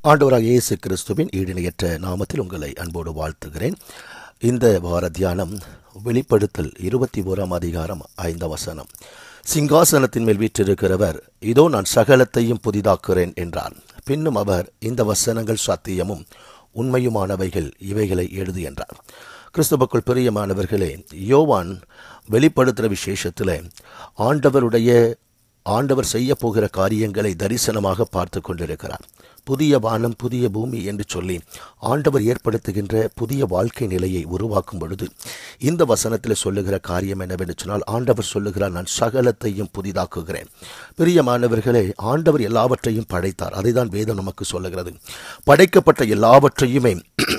ஆண்டவராக இயேசு கிறிஸ்துவின் ஈடிணையற்ற நாமத்தில் உங்களை அன்போடு வாழ்த்துகிறேன் இந்த வார தியானம் வெளிப்படுத்தல் இருபத்தி ஓராம் அதிகாரம் ஐந்தாம் வசனம் சிங்காசனத்தின் மேல் வீற்றிருக்கிறவர் இதோ நான் சகலத்தையும் புதிதாக்குகிறேன் என்றார் பின்னும் அவர் இந்த வசனங்கள் சத்தியமும் உண்மையுமானவைகள் இவைகளை எழுது என்றார் கிறிஸ்துவுக்குள் பிரியமானவர்களே யோவான் வெளிப்படுத்துகிற விசேஷத்தில் ஆண்டவருடைய ஆண்டவர் செய்ய போகிற காரியங்களை தரிசனமாக பார்த்து கொண்டிருக்கிறார் புதிய வானம் புதிய பூமி என்று சொல்லி ஆண்டவர் ஏற்படுத்துகின்ற புதிய வாழ்க்கை நிலையை உருவாக்கும் பொழுது இந்த வசனத்தில் சொல்லுகிற காரியம் என்னவென்று சொன்னால் ஆண்டவர் சொல்லுகிறார் நான் சகலத்தையும் புதிதாக்குகிறேன் பிரியமானவர்களே ஆண்டவர் எல்லாவற்றையும் படைத்தார் அதை தான் வேதம் நமக்கு சொல்லுகிறது படைக்கப்பட்ட எல்லாவற்றையுமே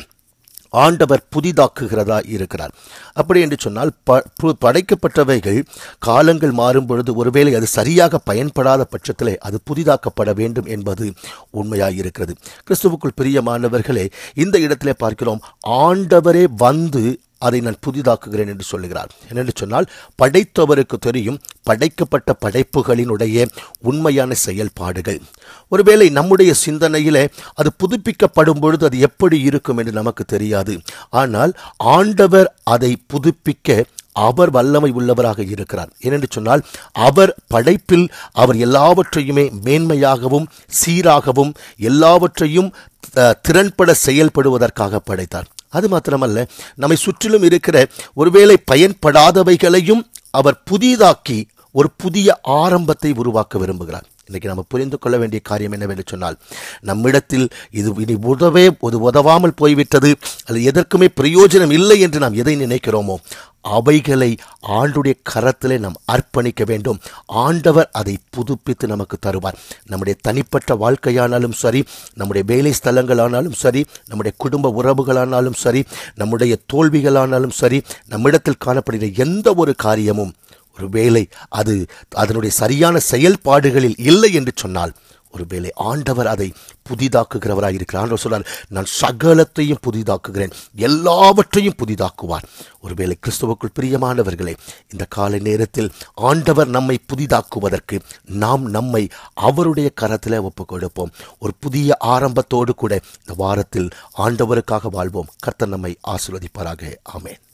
ஆண்டவர் புதிதாக்குகிறதா இருக்கிறார் அப்படி என்று சொன்னால் ப பு- படைக்கப்பட்டவைகள் காலங்கள் மாறும் பொழுது ஒருவேளை அது சரியாக பயன்படாத பட்சத்திலே அது புதிதாக்கப்பட வேண்டும் என்பது உண்மையாக இருக்கிறது கிறிஸ்துவுக்குள் பிரியமானவர்களே இந்த இடத்திலே பார்க்கிறோம் ஆண்டவரே வந்து அதை நான் புதிதாக்குகிறேன் என்று சொல்லுகிறார் என்னென்று சொன்னால் படைத்தவருக்கு தெரியும் படைக்கப்பட்ட படைப்புகளினுடைய உண்மையான செயல்பாடுகள் ஒருவேளை நம்முடைய சிந்தனையிலே அது புதுப்பிக்கப்படும் பொழுது அது எப்படி இருக்கும் என்று நமக்கு தெரியாது ஆனால் ஆண்டவர் அதை புதுப்பிக்க அவர் வல்லமை உள்ளவராக இருக்கிறார் ஏனென்று சொன்னால் அவர் படைப்பில் அவர் எல்லாவற்றையுமே மேன்மையாகவும் சீராகவும் எல்லாவற்றையும் அஹ், திறன்பட செயல்படுவதற்காக படைத்தார் அது மாத்திரமல்ல நம்மை சுற்றிலும் இருக்கிற ஒருவேளை பயன்படாதவைகளையும் அவர் புதிதாக்கி ஒரு புதிய ஆரம்பத்தை உருவாக்க விரும்புகிறார் இன்னைக்கு நம்ம புரிந்து கொள்ள வேண்டிய காரியம் என்னவென்று சொன்னால் நம்மிடத்தில் இது இனி உதவே இது உதவாமல் போய்விட்டது அது எதற்குமே பிரயோஜனம் இல்லை என்று நாம் எதை நினைக்கிறோமோ அவைகளை ஆண்டுடைய கரத்திலே நாம் அர்ப்பணிக்க வேண்டும் ஆண்டவர் அதை புதுப்பித்து நமக்கு தருவார் நம்முடைய தனிப்பட்ட வாழ்க்கையானாலும் சரி நம்முடைய வேலை ஸ்தலங்களானாலும் சரி நம்முடைய குடும்ப உறவுகளானாலும் சரி நம்முடைய தோல்விகளானாலும் சரி நம்மிடத்தில் காணப்படுகிற எந்த ஒரு காரியமும் ஒருவேளை அது அதனுடைய சரியான செயல்பாடுகளில் இல்லை என்று சொன்னால் ஒருவேளை ஆண்டவர் அதை புதிதாக்குகிறவராக இருக்கிறார் ஆண்டவர் சொல்றார் நான் சகலத்தையும் புதிதாக்குகிறேன் எல்லாவற்றையும் புதிதாக்குவார் ஒருவேளை கிறிஸ்துவுக்குள் பிரியமானவர்களே இந்த காலை நேரத்தில் ஆண்டவர் நம்மை புதிதாக்குவதற்கு நாம் நம்மை அவருடைய கரத்தில் ஒப்புக் கொடுப்போம் ஒரு புதிய ஆரம்பத்தோடு கூட இந்த வாரத்தில் ஆண்டவருக்காக வாழ்வோம் கர்த்தர் நம்மை ஆசீர்வதிப்பாராக ஆமென்